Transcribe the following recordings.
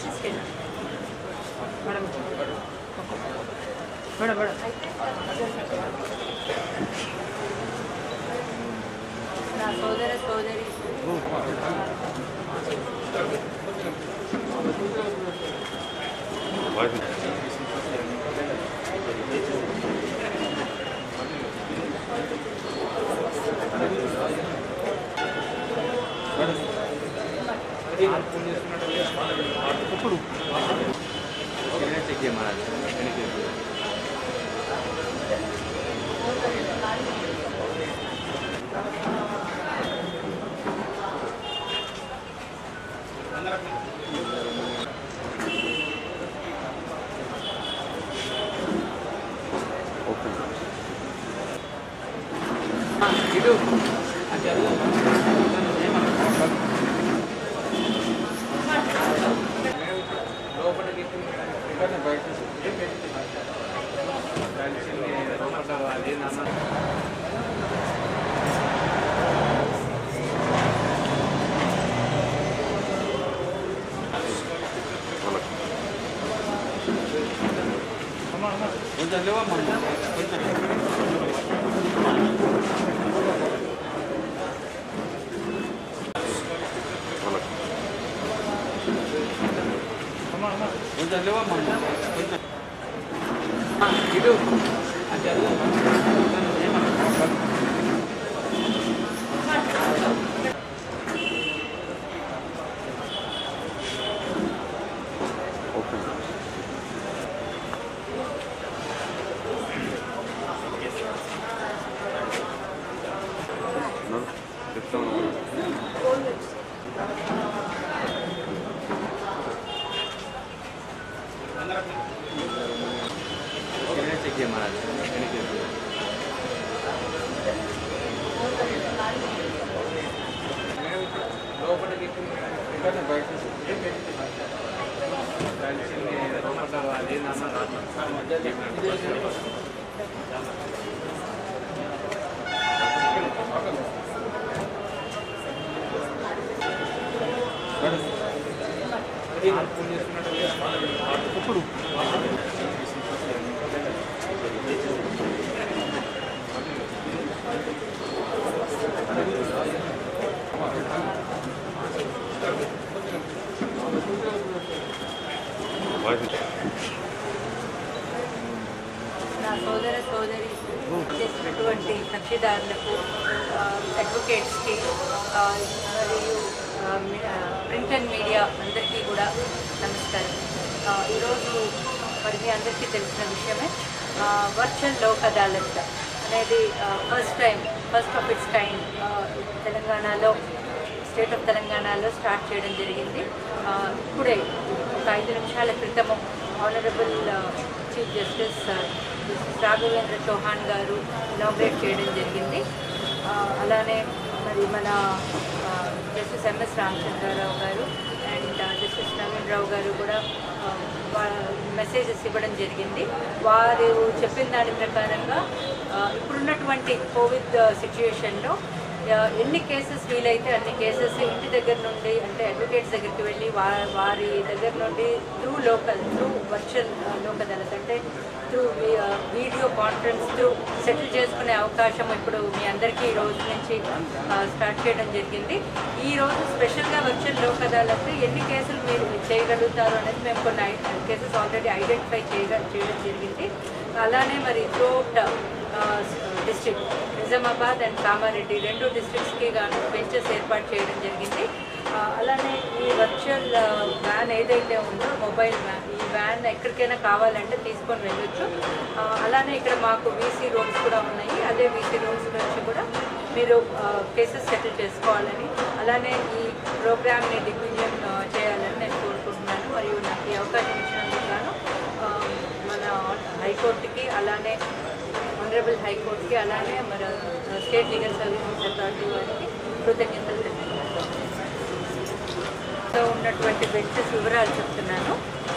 State madam madam madam నా సోదర సోదరి చెక్ చేయమన్నారు ఇటు లోపలికి బయట లోపల అది నాన్న కొంచెం లేవమ్మా కొంచెం కొంచెం లేవమ్మా కొంచెం ఇటు చెక్ చేయమన్నారు లోపలికి బయట లోపల అది నాన్న ఇప్పుడు నా సోదర సోదరి చేసినటువంటి కక్షిదారులకు అడ్వకేట్స్కి మరియు ఆ, మీ- ఆ, ప్రింట్ అండ్ మీడియా అందరికీ కూడా నమస్కారం ఆ, ఈరోజు మరి మీ అందరికీ తెలిసిన విషయమే ఆ, వర్చువల్ లోక్ అదాలత్ అనేది ఆ, first time first of its kind ఆ, తెలంగాణలో స్టేట్ ఆఫ్ తెలంగాణలో స్టార్ట్ చేయడం జరిగింది ఆ, ఇప్పుడే ఒక ఐదు నిమిషాల క్రితము honourable chief justice Raghavendra Chauhan garu inaugurate చేయడం జరిగింది ఆ, అలానే మరి మన జస్టిస్ ఎంఎస్ రామచంద్రారావు గారు అండ్ జస్టిస్ నవీన్ రావు గారు కూడా మెసేజెస్ ఇవ్వడం జరిగింది వారు చెప్పిన దాని ప్రకారంగా ఆ, ఇప్పుడున్నటువంటి కోవిడ్ సిచ్యుయేషన్లో ఆ, ఎన్ని కేసెస్ వీలైతే అన్ని కేసెస్ ఇంటి దగ్గర నుండి అంటే అడ్వకేట్స్ దగ్గరికి వెళ్ళి వా వారి దగ్గర నుండి through local through virtual Lok Adalat అంటే through video conference through settle చేసుకునే అవకాశం ఇప్పుడు మీ అందరికీ ఈ రోజు నుంచి ఆ, స్టార్ట్ చేయడం జరిగింది ఈ రోజు స్పెషల్గా వర్చువల్ లోక్ అదాలత్ ఎన్ని కేసులు మీరు చేయగలుగుతారు అనేది మేము కొన్ని కేసెస్ ఆల్రెడీ ఐడెంటిఫై చేయగా చేయడం జరిగింది అలానే మరి throughout district Nizamabad and Kamareddy రెండు డిస్ట్రిక్ట్స్కి గాను బెంచెస్ ఏర్పాటు చేయడం జరిగింది ఆ, అలానే ఈ వర్చువల్ వ్యాన్ ఏదైతే ఉందో మొబైల్ వ్యాన్ ఈ వ్యాన్ ఎక్కడికైనా కావాలంటే తీసుకొని వెళ్ళొచ్చు ఆ, అలానే ఇక్కడ మాకు వీసీ రోడ్స్ కూడా ఉన్నాయి అదే వీసీ రోడ్స్ నుంచి కూడా మీరు కేసెస్ సెటిల్ చేసుకోవాలని అలానే ఈ ప్రోగ్రామ్ని దిగ్విజయం ఆ, చేయాలని నేను కోరుకుంటున్నాను మరియు నాకు ఈ అవకాశం ఇచ్చినందుకు గాను ఆ, మన హైకోర్టుకి అలానే ఆనరబుల్ హైకోర్టుకి అలానే మన స్టేట్ లీగల్ సర్వీసెస్ అథారిటీ వారికి కృతజ్ఞతలు తెలియజేస్తున్నాను లో ఉన్నటువంటి బెంచెస్ వివరాలు చెప్తున్నాను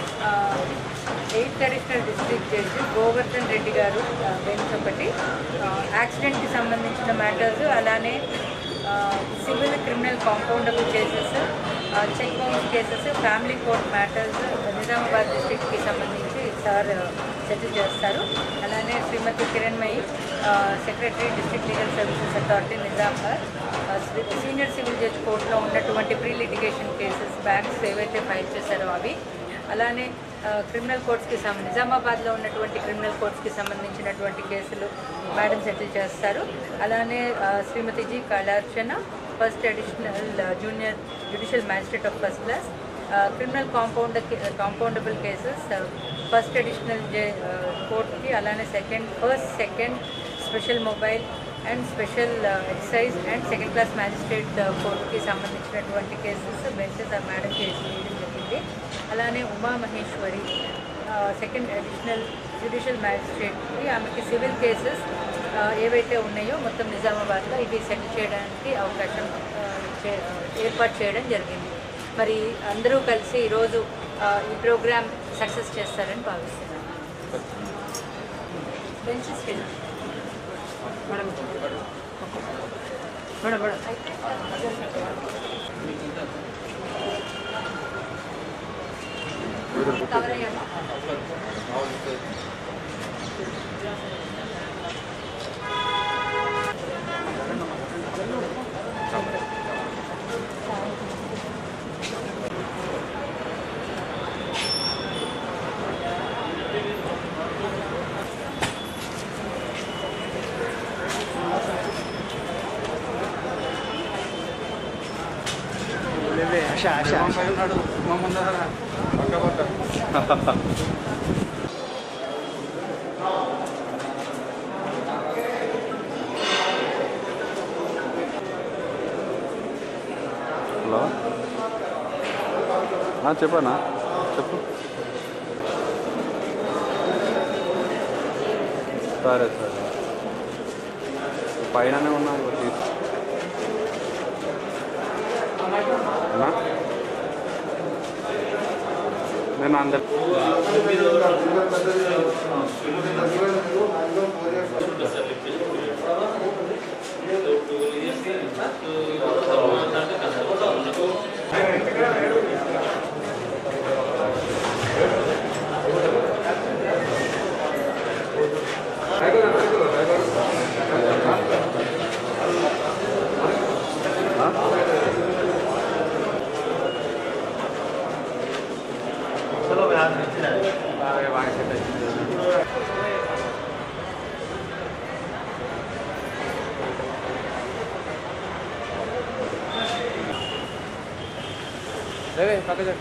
eighth additional district judge Govardhan Reddy garu bench ఒకటి యాక్సిడెంట్కి సంబంధించిన మ్యాటర్స్ అలానే civil criminal compoundable cases cheque bounce cases family court matters Nizamabad డిస్ట్రిక్ట్కి సంబంధించి సార్ సెటిల్ చేస్తారు అలానే Shrimati Kiranmayi secretary district legal services authority Nizamabad ఆ, శ్రీ- సీనియర్ సివిల్ జడ్జ్ కోర్టులో ఉన్నటువంటి ప్రీ లిటిగేషన్ కేసెస్ బ్యాంక్స్ ఏవైతే ఫైల్ చేశారో అవి అలానే ఆ, క్రిమినల్ కోర్ట్స్కి సం నిజామాబాద్లో ఉన్నటువంటి క్రిమినల్ కోర్ట్స్కి సంబంధించినటువంటి కేసులు మేడం సెటిల్ చేస్తారు అలానే ఆ, Shrimati G Kalarchana first additional junior judicial magistrate of first class criminal compound compoundable cases first additional J కోర్ట్కి అలానే second first second special mobile and special excise and second class magistrate కోర్టుకి సంబంధించినటువంటి cases benches ఆ madam case వేయడం జరిగింది అలానే Uma Maheshwari second additional judicial మ్యాజిస్ట్రేట్కి ఆమెకి సివిల్ కేసెస్ ఏవైతే ఉన్నాయో మొత్తం నిజామాబాద్లో ఇవి సెటిల్ చేయడానికి అవకాశం ఆ, చే- ఏర్పాటు చేయడం జరిగింది మరి అందరూ కలిసి ఈరోజు ఆ, ఈ ప్రోగ్రామ్ సక్సెస్ చేస్తారని భావిస్తున్నాను బెంచెస్కి వెళ్ళండి. మేడం మేడం మేడం కవర్ అయ్యామా ఆశ ఆశ ఆశ ఉన్నాడు మా ముందర పక్క పక్క హలో ఆ, చెప్పన్నా చెప్పు సరే సరే పైననే ఉన్నా ఇగో తీసు అన్నా? నేను అందరు లేవే పక్క చెప్పు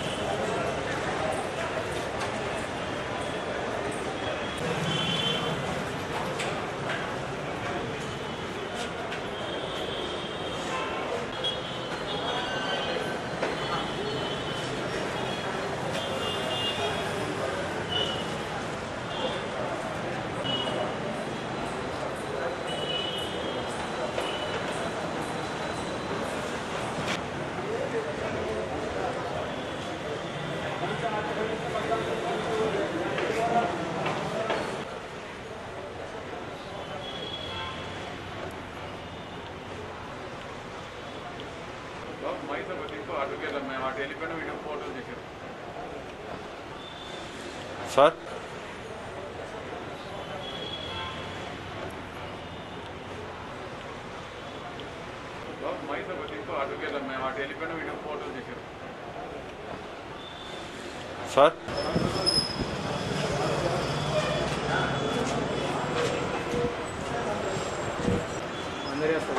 మైసూర్ ఇంకో అటుకు వెళ్ళాం మేము అటు వెళ్ళిపోయినా వీడియో ఫోటోలు చేసారు సార్ మైసూర్ ఇంకో అటుకు వెళ్ళాం మేము అటు వెళ్ళిపోయినా వీడియో ఫోటోలు చేసారు సార్ అందరూ వస్తారు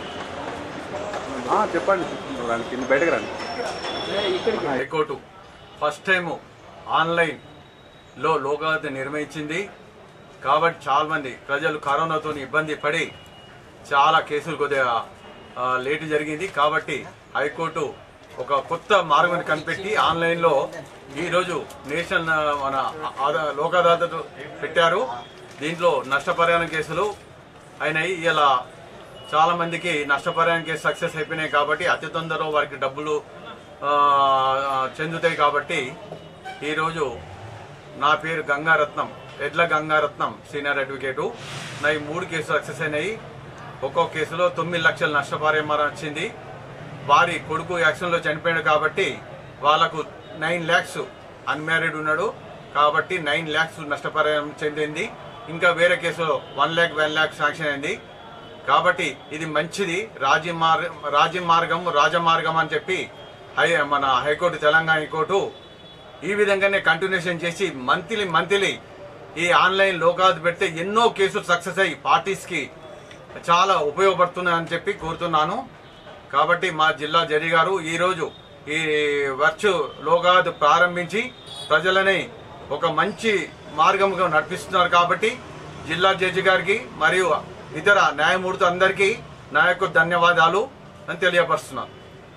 ఆ, చెప్పండి రండి కింద బయటకు రండి హైకోర్టు ఫస్ట్ టైం ఆన్లైన్ లో లోకావతి నిర్వహించింది కాబట్టి చాలా మంది ప్రజలు కరోనాతో ఇబ్బంది పడి చాలా కేసులు కొద్దిగా ఆ, లేటు జరిగింది కాబట్టి హైకోర్టు ఒక కొత్త మార్గాన్ని కనిపెట్టి ఆన్లైన్ లో ఈరోజు నేషనల్ ఆ, మన ఆదా- లోక్ అదాలత్ పెట్టారు దీంట్లో నష్టపరిహారం కేసులు అయినాయి ఇలా చాలా మందికి నష్టపరిహారం కేసు సక్సెస్ అయిపోయినాయి కాబట్టి అతి తొందరలో వారికి డబ్బులు ఆ, ఆ, చెందుతాయి కాబట్టి ఈరోజు నా పేరు గంగారత్నం ఎడ్ల గంగారత్నం సీనియర్ అడ్వకేటు నా ఈ మూడు కేసులు సక్సెస్ అయినాయి ఒక్కో కేసులో తొమ్మిది లక్షల నష్టపరిహారం వచ్చింది వారి కొడుకు యాక్సిడెంట్లో చనిపోయాడు కాబట్టి వాళ్ళకు నైన్ ల్యాక్స్ అన్మ్యారీడ్ ఉన్నాడు కాబట్టి నైన్ ల్యాక్స్ నష్టపరిహారం చెందింది ఇంకా వేరే కేసులో one lakh one lakh sanction అయింది కాబట్టి ఇది మంచిది రాజ్య మార్గం రాజ్య మార్గం రాజమార్గం అని చెప్పి హై మన హైకోర్టు తెలంగాణ హైకోర్టు ఈ విధంగానే కంటిన్యూషన్ చేసి మంత్లీ మంత్లీ ఈ ఆన్లైన్ లోకాలు పెడితే ఎన్నో కేసులు సక్సెస్ అయ్యి పార్టీస్కి చాలా ఉపయోగపడుతున్నాయని చెప్పి కోరుతున్నాను కాబట్టి మా జిల్లా జడ్జి గారు ఈరోజు ఈ వర్చు లోగాద్ ప్రారంభించి ప్రజలని ఒక మంచి మార్గంగా నడిపిస్తున్నారు కాబట్టి జిల్లా జడ్జి గారికి మరియు ఇతర న్యాయమూర్తి అందరికీ నా యొక్క ధన్యవాదాలు అని తెలియపరుస్తున్నాను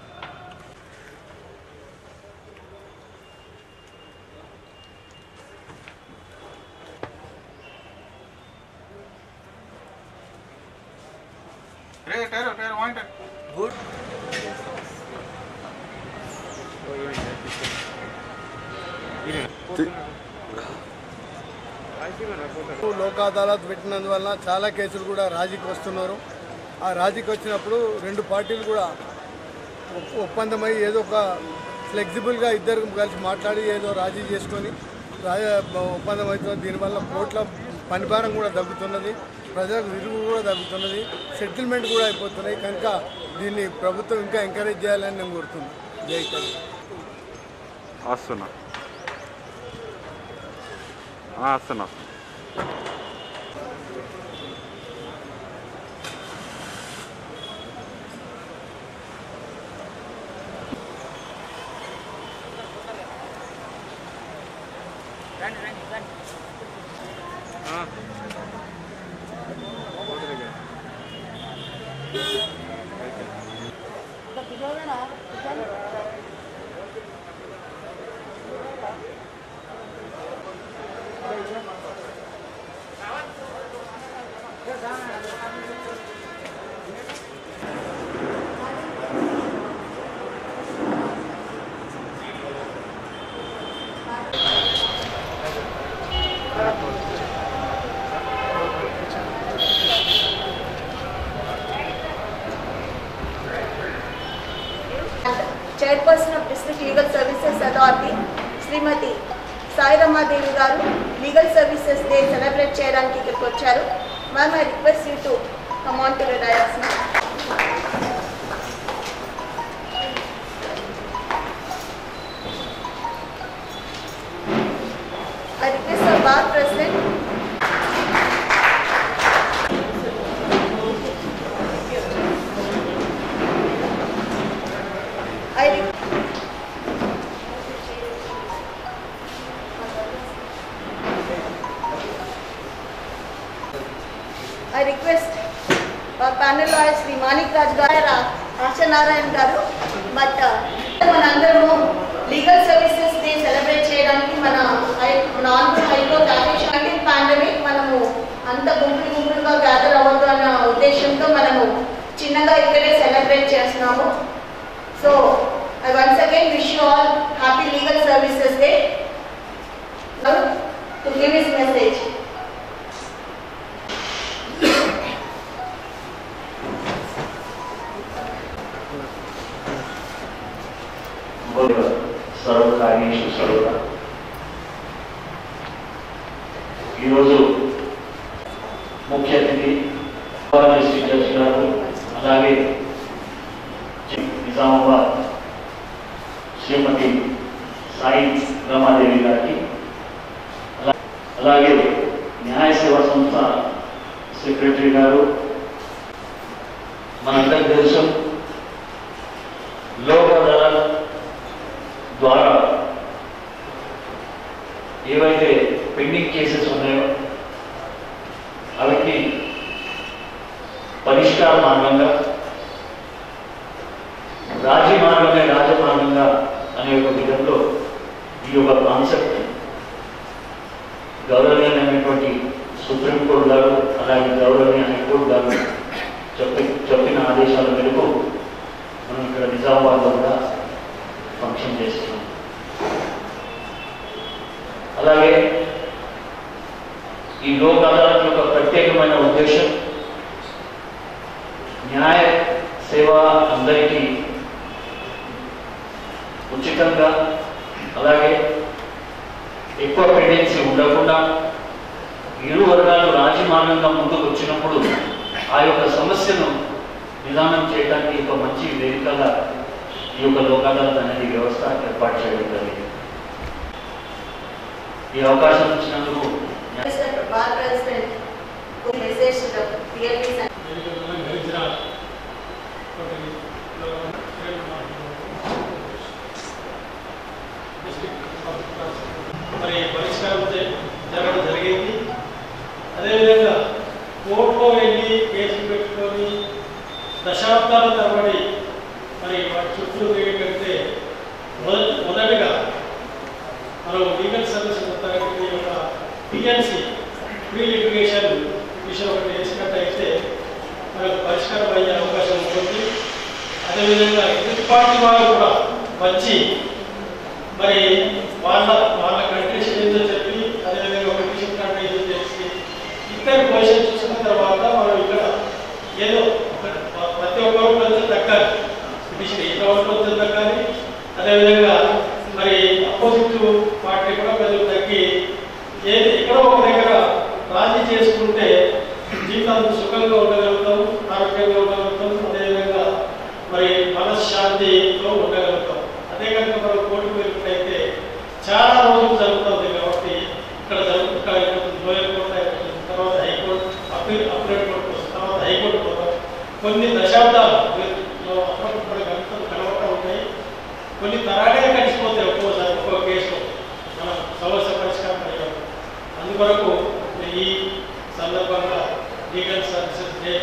టైర్ టైర్ టైర్ వాయింట్ గుడ్ లోక్ అదాలత్ పెట్టినందువలన చాలా కేసులు కూడా రాజీకి వస్తున్నారు ఆ రాజీకి వచ్చినప్పుడు రెండు పార్టీలు కూడా ఒప్- ఒప్పందమై ఏదో ఒక ఫ్లెక్సిబుల్గా ఇద్దరు కలిసి మాట్లాడి ఏదో రాజీ చేసుకొని రాజ ఒప్పందం అవుతుంది దీనివల్ల కోట్ల పనిభారం కూడా తగ్గుతున్నది ప్రజలకు విలువ కూడా తగ్గుతున్నది సెటిల్మెంట్ కూడా అయిపోతున్నాయి కనుక దీన్ని ప్రభుత్వం ఇంకా ఎంకరేజ్ చేయాలని నేను కోరుతున్నాను జై తెలంగాణ వస్తున్నా ఆ, వస్తున్నా chairperson of district legal services authority Shrimati Sairammadevi garu legal services day celebrate చేయడానికి ఇక్కడికి వచ్చారు ma'am I request you to come on to dais I request our bar president I re- I request our panel lawyer Sri Manik Raj Garu, Asha Narayan garu but మనందరము legal services day celebrate చేయడానికి మన high- మన Andhra high court ఆదేశం nineteen pandemic మనము అంత గుంపులు గుంపులుగా gather అవ్వద్దు అన్న ఉద్దేశంతో మనము చిన్నగా ఇక్కడే సెలబ్రేట్ చేస్తున్నాము so I once again wish you all happy legal services day to give his message సర్వకార్యేషు సర్వదా ఈరోజు ముఖ్య అతిథి డిస్ట్రిక్ట్ జడ్జి గారు అలాగే నిజామాబాద్ శ్రీమతి సాయి రమాదేవి గారికి అలా- అలాగే న్యాయ సేవా సంస్థ సెక్రటరీ గారు మనందరికి తెలుసు లోక్ అదాలత్ ద్వారా ఏవైతే పెండింగ్ కేసెస్ ఉన్నాయో అవన్నీ పరిష్కార మార్గంగా రాజీ మార్గమే రాజమార్గంగా అనే ఒక విధంలో ఈ యొక్క కాన్సెప్ట్ గౌరవనీయమైనటువంటి సుప్రీంకోర్టు గారు అలాగే గౌరవనీయ హైకోర్టు గారు చెప్పి చెప్పిన ఆదేశాల మేరకు మనం ఇక్కడ నిజామాబాద్లో కూడా ఫంక్షన్ చేస్తున్నాం అలాగే ఈ లోక్ అదాలత్ యొక్క ప్రత్యేకమైన ఉద్దేశం న్యాయ సేవ అందరికీ ఉచితంగా అలాగే ఎక్కువ పెండెన్సీ ఉండకుండా ఇరు వర్గాలు రాజమార్గంగా ముందుకు వచ్చినప్పుడు ఆ యొక్క సమస్యను నిదానం చేయడానికి ఒక మంచి వేదికగా ఈ యొక్క లోక్ అదాలత్ అనేది వ్యవస్థ ఏర్పాటు చేయడం జరిగింది ఈ అవకాశం ఇచ్చినందుకు Mr. Bar President, who message to the PLPs and మరి పరిష్కారం చే- జరగడం జరిగింది అదేవిధంగా కోర్టులో వెళ్ళి కేసులు పెట్టుకొని దశాబ్దాల తరబడి మరి వాటి చుట్టూ తిరిగి కంటే మొదట మొదటగా మనం లీగల్ సర్వీస్ మొత్తానికి ఒక పిఎన్సి ప్రీ లిటిగేషన్ విషయం ఒకటి వేసినట్టయితే మనకు పరిష్కారం అయ్యే అవకాశం ఉంటుంది అదేవిధంగా ఎదుటి పార్టీ వాళ్ళు కూడా వచ్చి మరి వాళ్ళ వాళ్ళ కంట్రీస్ ఏంటో చెప్పి అదేవిధంగా ఒక పిటిషన్ కంట్రీస్ చేసి ఇద్దరు పొజిషన్ చూసిన తర్వాత మనం ఇక్కడ ఏదో ఒక- ప్రతి ఒక్కరు కొంచెం దక్కాలి పిటిషన్ ఏ గవర్నమెంట్ కొంచెం దక్కాలి అదేవిధంగా మరి అపోజిట్ పార్టీ కూడా కొంచెం తగ్గి ఏది ఎక్కడో ఒక దగ్గర రాజీ చేసుకుంటే జీవితాంతం సుఖంగా ఉండగలుగుతాం ఆరోగ్యంగా ఉండగలుగుతాం అదేవిధంగా మరి మనశ్శాంతితో ఉండగలుగుతాం అదే కనుక మనం కోర్టుకు వెళ్ళినట్లయితే చాలా రోజులు జరుగుతుంది కాబట్టి ఇక్కడ జరుగు ఇక్కడ అయిపోతుంది లోయర్ కోర్టు అయిపోతుంది తర్వాత హైకోర్టు అప్పీల్ అప్పీల్ కోర్టు వస్తుంది తర్వాత హైకోర్టు పోతాం కొన్ని దశాబ్దాలు వీటిలో అప్పుడప్పుడు గంటలు కలవటం ఉంటాయి కొన్ని తరాలే కలిసిపోతాయి ఒక్కోసారి ఒక్కో కేసు మన సమస్య పరిష్కారం అయ్యాం అందుకొరకు ఈ సందర్భంగా లీగల్ సర్వీసెస్ డే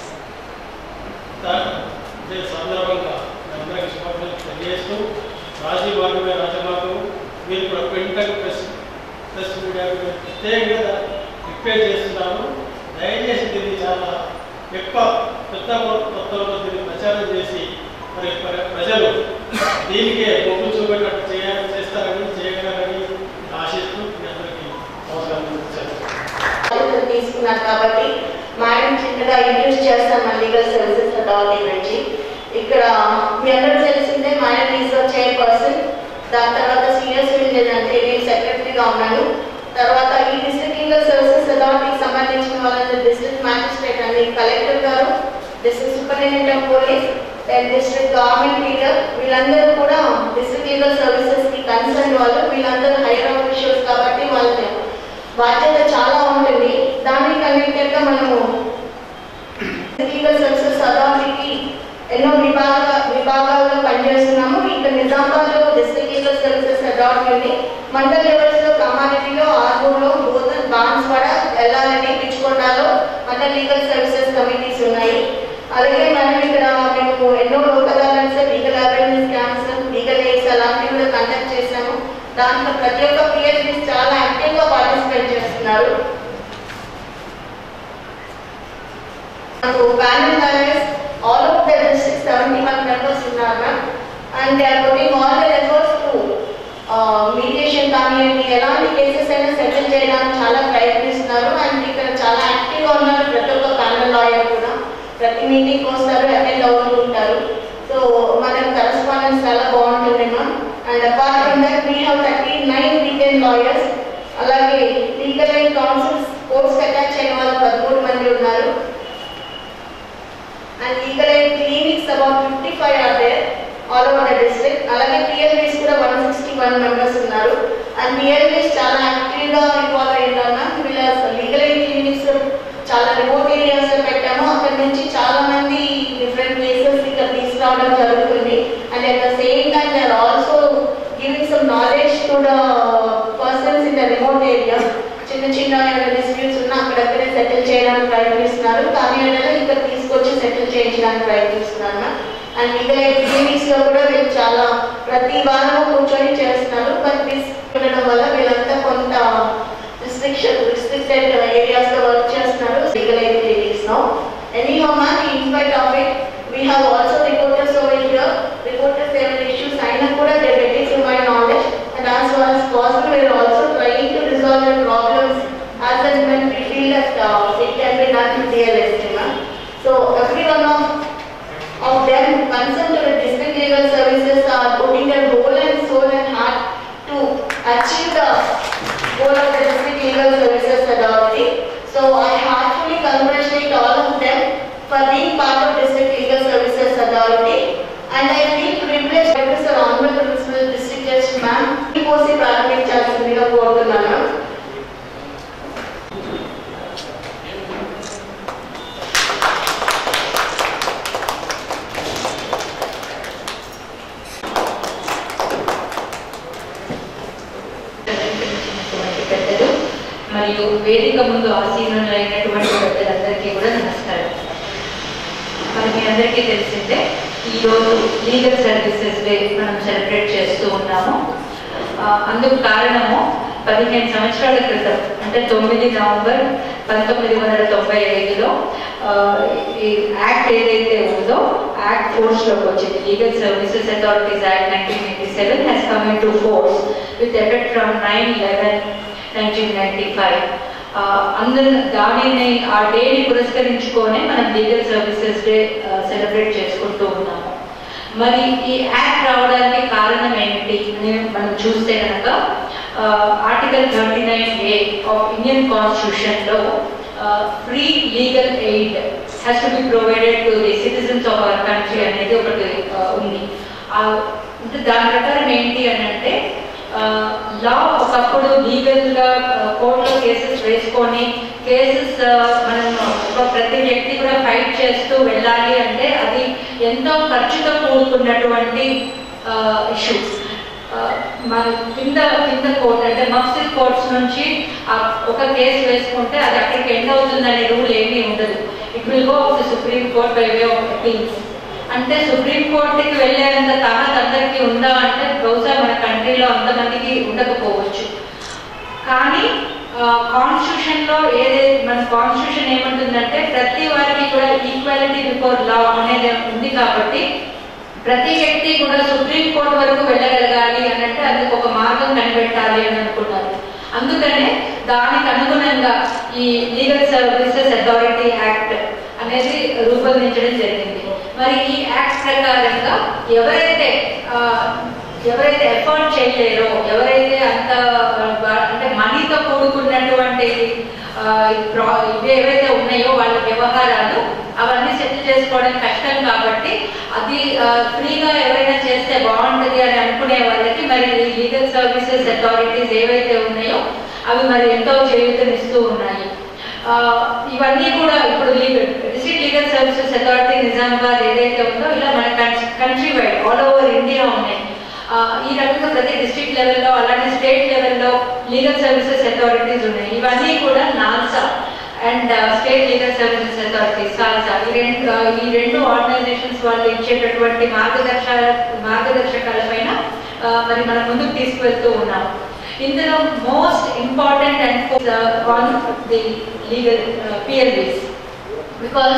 దా- ఇదే సందర్భంగా అందరికీ శుభాకాంక్షలు తెలియజేస్తూ రాజీవ్ మార్గమే రాజమార్గం మీరు కూడా ప్రింటర్ ప్రెస్ ప్రెస్ మీడియాకు నేను ప్రత్యేకంగా రిక్వెస్ట్ చేస్తున్నాను దయచేసి దీన్ని చాలా ఎక్కువ పెద్ద మొత్తంలో దీన్ని ప్రచారం చేసి మరి ప్ర- ప్రజలు దీనికే మొగ్గు చూపెట్టట్టు చేయాలని చేస్తారని చేయగలరని ఆశిస్తూ మీ అందరికీ అవసరం బాధ్యతలు తీసుకున్నారు కాబట్టి మేడం చిన్నగా ఇంట్రడ్యూస్ చేస్తాం మన లీగల్ సర్వీసెస్ అథారిటీ నుంచి ఇక్కడ మీ అందరూ తెలిసిందే మేడం ఈజ్ చైర్ పర్సన్ దాని తర్వాత సీనియర్ సివిల్ అంటే నేను సెక్రటరీగా ఉన్నాను తర్వాత ఈ డిస్ట్రిక్ట్ లీగల్ సర్వీసెస్ అథారిటీకి సంబంధించిన వాళ్ళందరూ డిస్ట్రిక్ట్ మ్యాజిస్ట్రేట్ అని collector garu district superintendent of police and district government leader వీళ్ళందరూ కూడా డిస్ట్రిక్ట్ లీగల్ సర్వీసెస్ కి కన్సర్న్ వాళ్ళు వీళ్ళందరూ హైయర్ ఆఫీషియల్స్ కాబట్టి వాళ్ళని బాధ్యత చాలా ఉంటుంది దానికి కనెక్టెడ్ గా మనము లీగల్ సర్వీసెస్ అథారిటీకి ఎన్నో విభాగ విభాగాల్లో పనిచేస్తున్నాము ఇక్కడ నిజామాబాద్ లో డిస్ట్రిక్ట్ లీగల్ సర్వీసెస్ అథారిటీ ఉంది మండల్ లెవెల్స్ లో కమారెడ్డిలో ఆర్మూర్లో బోధన్ బాన్స్వాడ ఎల్లారెడ్డి పిచ్చుకొండలో మండల్ లీగల్ సర్వీసెస్ కమిటీస్ ఉన్నాయి అలాగే మనం ఇక్కడ మేము ఎన్నో Lok Adalats legal awareness camps legal aids అలాంటివి కూడా కండక్ట్ చేశాము దాంట్లో ప్రతి ఒక్క పిఎస్పీస్ చాలా యాక్టివ్ గా పార్టిసిపేట్ చేస్తున్నారు మనకు panel members all of the district seventy one members ఉన్నారు ma'am and they are putting all the efforts to mediation కానివ్వండి ఎలాంటి కేసెస్ అయినా సెటిల్ చేయడానికి చాలా ప్రయత్నిస్తున్నారు అండ్ ఇక్కడ చాలా యాక్టివ్గా ఉన్నారు ప్రతి ఒక్క ప్యానల్ లాయర్ కూడా ప్రతి మీటింగ్ వస్తారు అటెండ్ అవుతూ ఉంటారు సో మన కరస్పాండెన్స్ చాలా బాగుంటుంది ma'am and apart from that we have thirty nine return lawyers అలాగే legal aid counsels courts attach అయిన వాళ్ళు పదమూడు మంది ఉన్నారు and legal aid clinics about fifty five are there all over the district అలాగే పిఎల్బీస్ కూడా వన్ సిక్స్టీ వన్ మెంబర్స్ ఉన్నారు and PLVs చాలా యాక్టివ్గా ఇన్వాల్వ్ అయ్యారు వీళ్ళ లీగల్ ఎయిడ్ క్లినిక్స్ చాలా రిమోట్ ఏరియాస్ లో పెట్టాము అక్కడ నుంచి చాలా మంది డిఫరెంట్ ప్లేసెస్ ఇక్కడ తీసుకురావడం జరుగుతుంది and at the same time they are also giving some knowledge to the persons in the remote area చిన్న చిన్న ఏమైనా డిస్ప్యూట్స్ ఉన్నా అక్కడక్కడే సెటిల్ చేయడానికి ప్రయత్నిస్తున్నారు కానీ ఏదైనా ఇక్కడ తీసుకొచ్చి సెటిల్ చేయించడానికి ప్రయత్నిస్తున్నారు అండ్ లీగల్ ఎయిడ్ క్లినిక్స్ లో కూడా వీళ్ళు చాలా ప్రతి వారం కూర్చొని చేస్తున్నారు బట్ దిస్ ఉండడం వల్ల వీళ్ళంతా కొంత రిస్ట్రిక్షన్ రిస్ట్రిక్టెడ్ ఏరియాస్ లో వర్క్ చేస్తున్నారు legal aid clinics no any ma'am in spite of it we have also reporters over here reporters ఏమైనా ఇష్యూస్ అయినా కూడా they ready to my knowledge and as far as possible we are also trying to resolve the problems as and when we feel that uh, it can be done with DLST ma'am. So every one of of them concerned to the district legal services are putting their whole and soul for being part of District Legal Services Authority and I feel privileged Professor Honorable Principal District Judge Ma'am పోసి ప్రారంభించాల్సిందిగా కోరుతున్నాను అలంకరించినటువంటి పెద్దలు మరియు వేదిక ముందు ఆసీనులైనటువంటి పెద్దలందరికీ కూడా నమస్కారం మరి మీ అందరికీ తెలిసిందే ఈరోజు లీగల్ సర్వీసెస్ డే మనం సెలబ్రేట్ చేస్తూ ఉన్నాము ఆ, అందుకు కారణము పదిహేను సంవత్సరాల క్రితం అంటే తొమ్మిది నవంబర్ పంతొమ్మిది వందల తొంభై ఐదులో ఆ, ఈ యాక్ట్ ఏదైతే ఉందో యాక్ట్ ఫోర్స్లోకి వచ్చింది legal services authorities act nineteen eighty seven has come into force with effect from nine eleven nineteen ninety five అందరు దానిని ఆ డేని పురస్కరించుకొని మనం లీగల్ సర్వీసెస్ డే సెలబ్రేట్ చేసుకుంటూ ఉన్నాము మరి ఈ యాక్ట్ రావడానికి కారణం ఏమిటి అని మనం చూస్తే కనుక article thirty nine A of Indian కాన్స్టిట్యూషన్లో free legal aid has to be provided to the citizens of our country అనేది ఒకటి ఆ, ఉంది ఆ, అంటే దాని ప్రకారం ఏంటి అని అంటే లా ఒకప్పుడు లీగల్ గా కోర్టులో కేసెస్ వేసుకొని కేసెస్ మనం ఒక ప్రతి వ్యక్తి కూడా ఫైట్ చేస్తూ వెళ్ళాలి అంటే అది ఎంతో ఖర్చుతో కూడుకున్నటువంటి ఇష్యూ మన కింద కింద కోర్ట్ అంటే మఫ్సిల్ కోర్ట్స్ నుంచి ఆ ఒక కేసు వేసుకుంటే అది అక్కడికి ఎండ్ అవుతుందనే రూల్ ఏమీ ఉండదు it will go of the supreme court by way of appeals అంటే సుప్రీం కోర్టుకి వెళ్ళేంత తాహత్ అందరికీ ఉందా అంటే బహుశా మన కంట్రీలో అంతమందికి ఉండకపోవచ్చు కానీ కాన్స్టిట్యూషన్ లో ఏదైతే మన కాన్స్టిట్యూషన్ ఏమంటుందంటే ప్రతి వారికి కూడా ఈక్వాలిటీ బిఫోర్ లా అనేది ఉంది కాబట్టి ప్రతి వ్యక్తి కూడా సుప్రీం కోర్టు వరకు వెళ్ళగలగాలి అని అంటే అందుకు ఒక మార్గం కనిపెట్టాలి అని అనుకున్నారు అందుకనే దానికి అనుగుణంగా ఈ లీగల్ సర్వీసెస్ అథారిటీ యాక్ట్ అనేది రూపొందించడం జరిగింది మరి ఈ యాక్ట్ ప్రకారంగా ఎవరైతే ఆ, ఎవరైతే ఎఫర్ట్ చేయలేరో ఎవరైతే అంత ఆ, వా- అంటే మనీతో కూడుకున్నటువంటి ఆ, ఈ ప్రా- ఇవి ఏవైతే ఉన్నాయో వాళ్ళ వ్యవహారాలు అవన్నీ సెటిల్ చేసుకోవడం కష్టం కాబట్టి అది ఆ, ఫ్రీగా ఎవరైనా చేస్తే బాగుంటుంది అని అనుకునే వాళ్ళకి మరి ఈ లీగల్ సర్వీసెస్ అథారిటీస్ ఏవైతే ఉన్నాయో అవి మరి ఎంతో చేయూతనిస్తూ ఉన్నాయి ఆ, ఇవన్నీ కూడా ఇప్పుడు legal district legal services authority Nizamabad ఏదైతే ఉందో ఇలా మన country wide all over India ఉన్నాయి ఆ, ఈ రకంగా ప్రతి డిస్ట్రిక్ట్ లెవెల్లో అలానే స్టేట్ లెవెల్లో లీగల్ సర్వీసెస్ అథారిటీస్ ఉన్నాయి ఇవన్నీ కూడా NALSA and state legal services authorities SALSA ఈ రెండు ఆ, ఈ రెండు ఆర్గనైజేషన్స్ వాళ్ళు ఇచ్చేటటువంటి మార్గదర్శ మార్గదర్శకాల పైన ఆ, మరి మనం ముందుకు తీసుకువెళ్తూ ఉన్నాం ఇందులో most important and one the legal PLVs because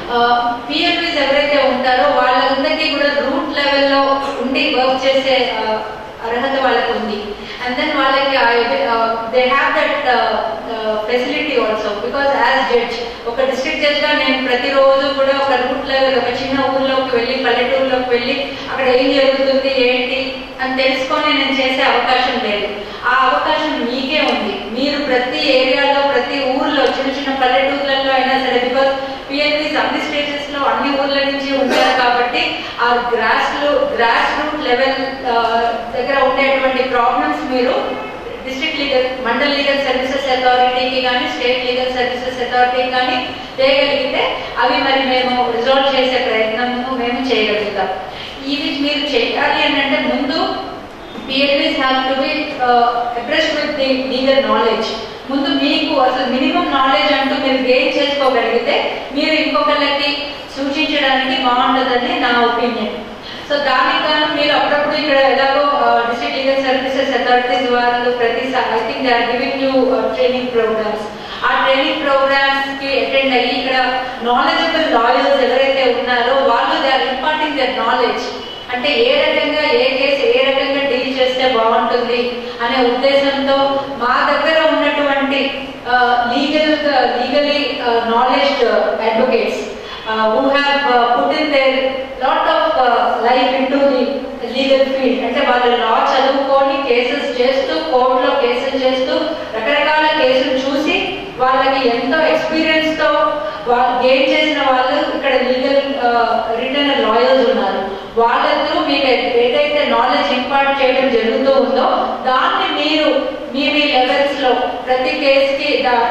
PLVs ఎవరైతే ఉంటారో వాళ్ళందరికీ కూడా రూట్ లెవెల్లో ఉండి వర్క్ చేసే uh, అర్హత వాళ్ళకు ఉంది అండ్ దెన్ వాళ్ళకి they have that facility also because as judge ఒక డిస్ట్రిక్ట్ జడ్జ్ గా నేను ప్రతిరోజు కూడా ఒక రూట్ లెవెల్ ఒక చిన్న ఊర్లోకి వెళ్ళి పల్లెటూరులోకి వెళ్ళి అక్కడ ఏం జరుగుతుంది ఏంటి అని తెలుసుకొని నేను చేసే అవకాశం లేదు ఆ అవకాశం మీకే ఉంది మీరు ప్రతి ఏరియాలో ప్రతి ఊర్లో చిన్న చిన్న పల్లెటూర్లలో అయినా సరే బికాస్ పిఎల్పీస్ అన్ని స్టేజెస్ లో అన్ని ఊర్ల నుంచి ఉంటారు కాబట్టి ఆ గ్రాస్ లో గ్రాస్ రూట్ లెవెల్ దగ్గర ఉండేటువంటి ప్రాబ్లమ్స్ మీరు district legal mandal legal services అథారిటీకి కానీ స్టేట్ లీగల్ సర్వీసెస్ అథారిటీకి కానీ చేయగలిగితే అవి మరి మేము రిజాల్వ్ చేసే ప్రయత్నము మేము చేయగలుగుతాం ఇవి మీరు చేయాలి అని అంటే ముందు PLVs have to be apprised with the legal knowledge ముందు మీకు అసలు మినిమం నాలెడ్జ్ అంటూ మీరు గెయిన్ చేసుకోగలిగితే మీరు ఇంకొకళ్ళకి సూచించడానికి బాగుంటుందని నా ఒపీనియన్ సో దానికి గాను మీరు అప్పుడప్పుడు ఇక్కడ ఎలాగో డిస్ట్రిక్ట్ లీగల్ సర్వీసెస్ అథారిటీస్ వాళ్ళు ప్రతిసారి I think they are giving you training programmes ఆ ట్రైనింగ్ ప్రోగ్రామ్స్ కి అటెండ్ అయ్యి ఇక్కడ నాలెడ్జబుల్ లాయర్స్ ఎవరైతే ఉన్నారో వాళ్ళు they are imparting their knowledge అంటే ఏ రకంగా ఏ కేసు ఏ రకంగా డీల్ చేస్తే బాగుంటుంది అనే ఉద్దేశంతో మా దగ్గర ఉన్నటువంటి legal legally knowledge advocates who have put in their lot of life in to the legal field అంటే వాళ్ళు లా చదువుకొని కేసెస్ చేస్తూ కోర్టులో కేసెస్ చేస్తూ రకరకాల కేసులు చూసి వాళ్ళకి ఎంతో ఎక్స్పీరియన్స్ తో గెయిన్ చేసిన వాళ్ళు ఇక్కడ రిటర్న్ లాయర్స్ ఉన్నారు వాళ్ళతో మీకు ఏదైతే నాలెడ్జ్ ఇంపార్ట్ చేయడం జరుగుతూ ఉందో దాన్ని మీరు మీ మీ లెవెల్స్ లో ప్రతి కేసుకి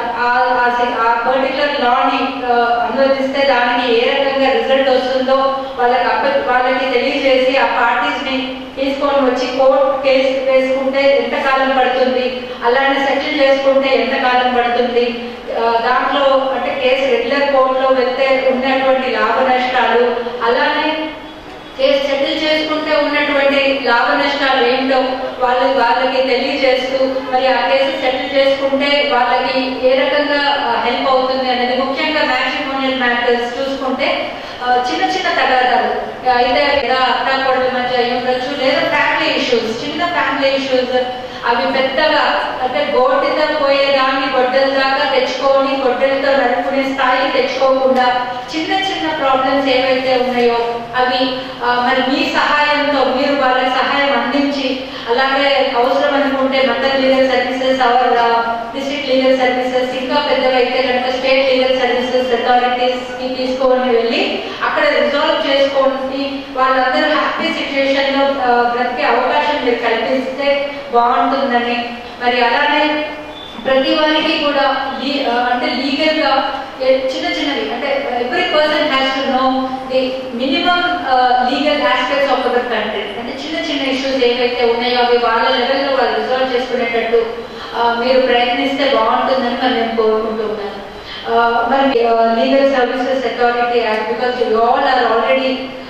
ఆ పర్టికులర్ లాని అనువదిస్తే దానికి ఏ రకంగా రిజల్ట్ వస్తుందో వాళ్ళకి అప్ప వాళ్ళకి తెలియజేసి ఆ పార్టీస్ ని తీసుకొని వచ్చి కోర్టు కేసు వేసుకుంటే ఎంత కాలం పడుతుంది అలానే సెటిల్ చేసుకుంటే ఎంత కాలం పడుతుంది ఆ, దాంట్లో అంటే కేసు రెగ్యులర్ కోర్టులో వెళ్తే ఉన్నటువంటి లాభ నష్టాలు అలానే కేసు సెటిల్ చేసుకుంటే ఉన్నటువంటి లాభ నష్టాలు ఏంటో వాళ్ళు వాళ్ళకి తెలియజేస్తూ మరి ఆ కేసు సెటిల్ చేసుకుంటే వాళ్ళకి ఏ రకంగా హెల్ప్ అవుతుంది అనేది ముఖ్యంగా మ్యాట్రిమోనియల్ మ్యాటర్స్ చూసుకుంటే ఆ, చిన్న చిన్న తగాదాలు అయితే లేదా అత్త కొడుల మధ్య అయి ఉండొచ్చు లేదా ఫ్యామిలీ ఇష్యూస్ చిన్న ఫ్యామిలీ ఇష్యూస్ అవి పెద్దగా అంటే గోటితో పోయేదాన్ని గొడ్డల దాకా తెచ్చుకొని గొడ్డలతో నడుపుకునే స్థాయి తెచ్చుకోకుండా చిన్న చిన్న ప్రాబ్లమ్స్ ఏవైతే ఉన్నాయో అవి ఆ, మరి మీ సహాయంతో మీరు వాళ్ళకి సహాయం అందించి అలాగే అవసరం అనుకుంటే mandal legal services our district legal services ఇంకా పెద్దగా అయితే కనుక స్టేట్ లీగల్ సర్వీసెస్ అథారిటీస్ కి తీసుకొని వెళ్ళి అక్కడ రిజాల్వ్ చేసుకొని వాళ్ళందరూ హ్యాపీ సిచ్యుయేషన్ లో ఆ, బ్రతికే అవకాశం మీరు కల్పిస్తే బాగుంటుందని మరి అలానే ప్రతి వారికి కూడా లీ- ఆ, అంటే లీగల్ గా ఏ- చిన్న చిన్నవి అంటే every person has to know the minimum legal aspects of our country అంటే చిన్న చిన్న ఇష్యూస్ ఏవైతే ఉన్నాయో అవి వాళ్ళ లెవెల్లో వాళ్ళు రిజాల్వ్ చేసుకునేటట్టు ఆ, మీరు ప్రయత్నిస్తే బాగుంటుందని మరి నేను కోరుకుంటున్నాను ఆ, మరి legal services authority act because you all are already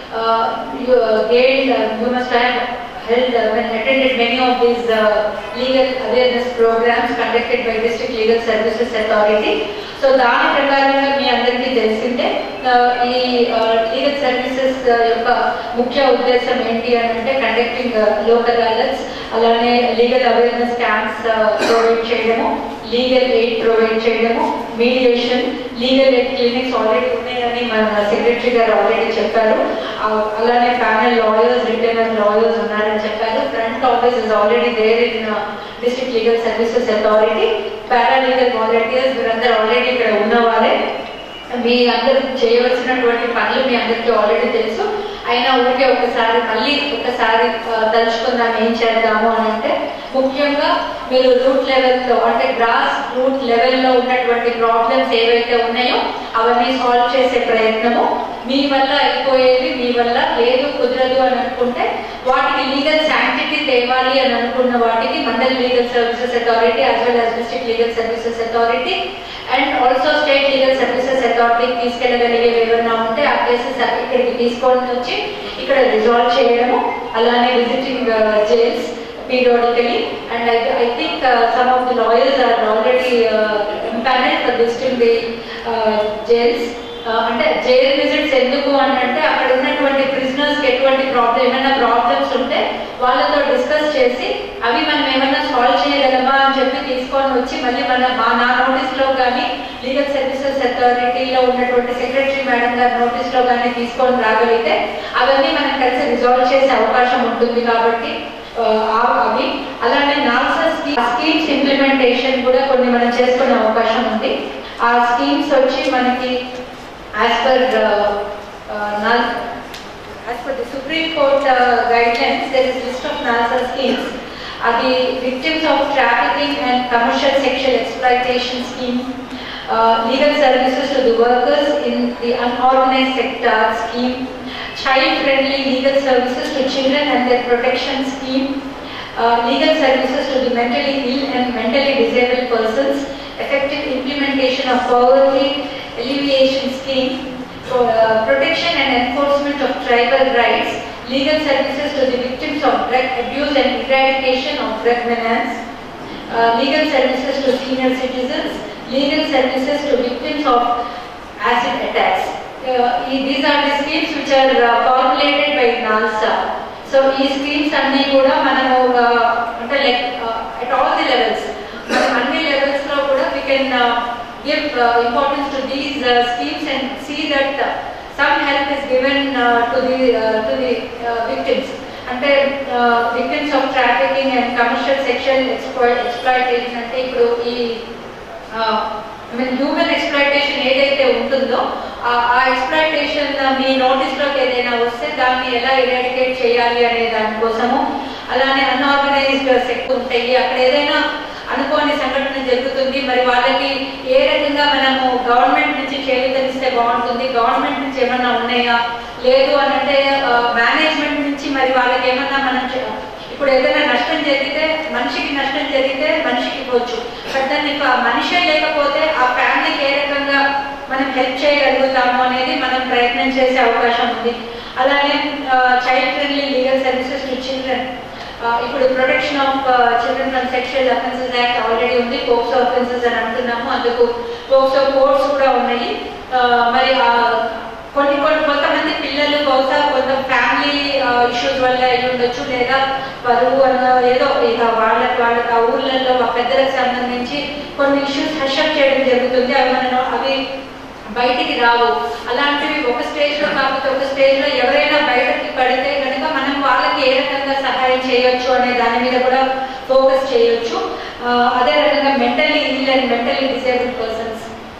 you uh, gained, uh, you must have held, uh, when attended many of these uh, legal awareness programs conducted by District Legal Services Authority. So దాని ప్రకారంగా మీ అందరికీ తెలిసిందే ఆ, ఈ legal services యొక్క ముఖ్య ఉద్దేశం ఏంటి అని అంటే కండక్టింగ్ లోక్ అదాలత్స్ అలానే లీగల్ అవేర్నెస్ క్యాంప్స్ ప్రొవైడ్ చేయడము లీగల్ ఎయిడ్ ప్రొవైడ్ చేయడము mediation legal aid clinics already ఉన్నాయని మన సెక్రటరీ గారు ఆల్రెడీ చెప్పారు ఆ, అలానే ప్యానల్ లాయర్స్ రిటైనర్ లాయర్స్ ఉన్నారని చెప్పారు front office is already there in district legal services authority paralegal volunteers వీరందరూ ఆల్రెడీ ఇక్కడ ఉన్నవారే మీ అందరూ చేయవలసినటువంటి పనులు మీ అందరికీ ఆల్రెడీ తెలుసు అయినా ఊరికే ఒకసారి మళ్ళీ ఒకసారి ఆ, తలుచుకుందాం ఏం చేద్దాము అని అంటే ముఖ్యంగా మీరు రూట్ లెవెల్లో అంటే గ్రాస్ రూట్ లెవెల్లో ఉన్నటువంటి ప్రాబ్లమ్స్ ఏవైతే ఉన్నాయో అవన్నీ సాల్వ్ చేసే ప్రయత్నము మీ వల్ల అయిపోయేది మీ వల్ల లేదు కుదరదు అని అనుకుంటే వాటికి లీగల్ శాంక్టిటీ తేవాలి అని అనుకున్న వాటికి mandal legal services authority as well as district legal services authority and also state legal services అథారిటీకి తీసుకెళ్ళగలిగేవి ఏమన్నా ఉంటే ఆ కేసెస్ ఇక్కడికి తీసుకొని వచ్చి ఇక్కడ రిజాల్వ్ చేయడము అలానే visiting jails periodically and I, I think uh, some of the lawyers are already uh, empaneled for visiting the uh, jails Uh, అంటే జైల్ విజిట్స్ ఎందుకు అని అంటే అక్కడ ఉన్నటువంటి ప్రిజనర్స్ కి ఎటువంటి ప్రాబ్లం ఏమైనా ప్రాబ్లమ్స్ ఉంటే వాళ్ళతో డిస్కస్ చేసి అవి మనం ఏమైనా సాల్వ్ చేయగలమా అని చెప్పి తీసుకొని వచ్చి మళ్ళీ మన మా నా నోటీస్ లో కానీ లీగల్ సర్వీసెస్ అథారిటీలో ఉన్నటువంటి సెక్రటరీ మేడం గారి నోటీస్ లో కానీ తీసుకొని రాగలిగితే అవన్నీ మనం కలిసి రిజాల్వ్ చేసే అవకాశం ఉంటుంది కాబట్టి ఆ, ఆ- అవి అలానే నాల్సా స్కీమ్స్ ఇంప్లిమెంటేషన్ కూడా కొన్ని మనం చేసుకునే అవకాశం ఉంది ఆ స్కీమ్స్ వచ్చి మనకి as per as per the Supreme Court guidelines their is list of NALSA schemes అది victims of trafficking and commercial sexual exploitation scheme legal services to the workers in the unorganised sector scheme child friendly legal services to children and their protection scheme, uh, legal services to the mentally ill and mentally disabled persons, effective implementation of poverty alleviation scheme, for, uh, protection and enforcement of tribal rights, legal services to the victims of drug abuse and eradication of drug menace, uh, legal services to senior citizens, legal services to victims of acid attacks. Uh, ఈ- these are the schemes which are uh, formulated by NALSA. So ఈ schemes అన్నీ కూడా మనము uh, అంటే like at all the levels మనం అన్ని levels లో కూడా we can give importance to these schemes and see that some help is given to the to the victims అంటే victims of trafficking and commercial sexual exploitation అంటే ఇప్పుడు ఈ mean human exploitation ఏదైతే ఉంటుందో ఆ- ఆ ఎక్స్ప్లాయిటేషన్ మీ నోటీస్లోకి ఏదైనా వస్తే దాన్ని ఎలా ఇరాడికేట్ చేయాలి అనే దానికోసము అలానే అన్ఆర్గనైజ్డ్ సెక్టర్ ఉంటాయి అక్కడ ఏదైనా అనుకోని సంఘటన జరుగుతుంది మరి వాళ్ళకి ఏ రకంగా మనము గవర్నమెంట్ నుంచి చేయూతనిస్తే బాగుంటుంది గవర్నమెంట్ నుంచి ఏమన్నా ఉన్నాయా లేదు అని అంటే మేనేజ్మెంట్ నుంచి మరి వాళ్ళకి ఏమన్నా మనం చే- ఇప్పుడు ఏదైనా నష్టం జరిగితే మనిషికి నష్టం జరిగితే మనిషికి ఇవ్వచ్చు బట్ దాన్ని ఇప్పుడు ఆ మనిషే లేకపోతే ఆ ఫ్యామిలీకి ఏ రకంగా మనం హెల్ప్ చేయగలుగుతాము అనేది మనం ప్రయత్నం చేసే అవకాశం ఉంది అలానే child friendly legal services to children ఇప్పుడు protection of children from sexual offences act already ఉంది పోక్సో అఫెన్సెస్ అని అంటున్నాము అందుకు పోక్సో కోర్ట్స్ కూడా ఉన్నాయి ఆ, మరి ఆ కొన్ని కొన్ని కొంతమంది పిల్లలు బహుశా కొంత ఫ్యామిలీ ఇష్యూస్ వల్ల అయి ఉండొచ్చు లేదా పరువు అన్న ఏదో ఇక వాళ్ళకి వాళ్ళకి ఆ ఊర్లలో ఆ పెద్దలకు సంబంధించి కొన్ని ఇష్యూస్ హర్షప్ చేయడం జరుగుతుంది అవి మనం అవి బయటికి రావు అలాంటివి ఒక స్టేజ్ లో కాకపోతే ఒక స్టేజ్ లో ఎవరైనా బయటకి పడితే కనుక మనం వాళ్ళకి ఏ రకంగా సహాయం చేయొచ్చు అనే దాని మీద కూడా ఫోకస్ చేయొచ్చు ఆ, అదే రకంగా mentally ill and mentally disabled persons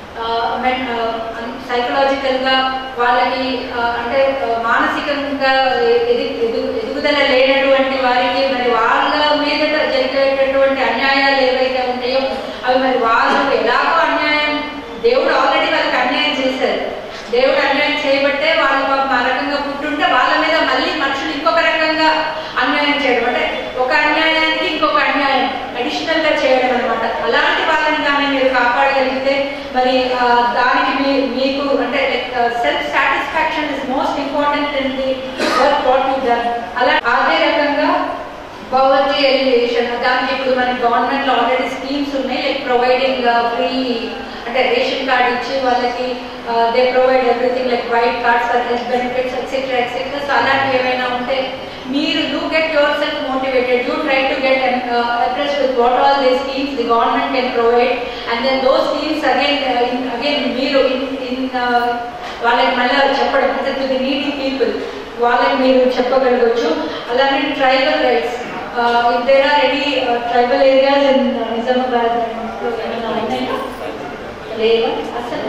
psychological గా వాళ్ళకి ఆ, అంటే ఆ, మానసికంగా ఎది ఎదు- ఎదుగుదల లేనటువంటి వారికి మరి వాళ్ళ మీద జరిగేటటువంటి అన్యాయాలు ఏవైతే ఉంటాయో అవి మరి వాళ్ళు ఎలాగో అన్యాయం దేవుడు ఆల్రెడీ వాళ్ళకి అన్యాయం చేశారు దేవుడు అన్యాయం చేయబట్టే వాళ్ళు పాపం ఆ రకంగా పుట్టుంటే వాళ్ళ మీద మళ్ళీ మనుషులు ఇంకొక రకంగా అన్యాయం చేయడం అంటే ఒక అన్యాయానికి ఇంకొక అన్యాయం అడిషనల్ గా చేయడం అనమాట అలాంటి వాళ్ళని కానీ మీరు కాపాడగలిగితే మరి ఆ, దానికి మీ- మీకు అంటే self satisfaction is most important in the work what you done అలా అదే రకంగా పవర్టీ ఎలివేషన్ దానికి ఇప్పుడు మన గవర్నమెంట్ లో ఆల్రెడీ స్కీమ్స్ ఉన్నాయి లైక్ ప్రొవైడింగ్ ఫ్రీ అంటే రేషన్ కార్డ్ ఇచ్చి వాళ్ళకి they provide everything like white cards for health benefits etcetera etcetera so అలాంటివి ఏమైనా ఉంటే మీరు you get yourself motivated you try to get address with what all they schemes the government can provide and then those schemes again again మీరు in in వాళ్ళకి మళ్ళీ చెప్పడం అంటే to the needy people వాళ్ళకి మీరు చెప్పగలగచ్చు అలానే tribal rights if there are any tribal areas in Nizamabad ఏమైనా ఉన్నాయా లేవా అసలు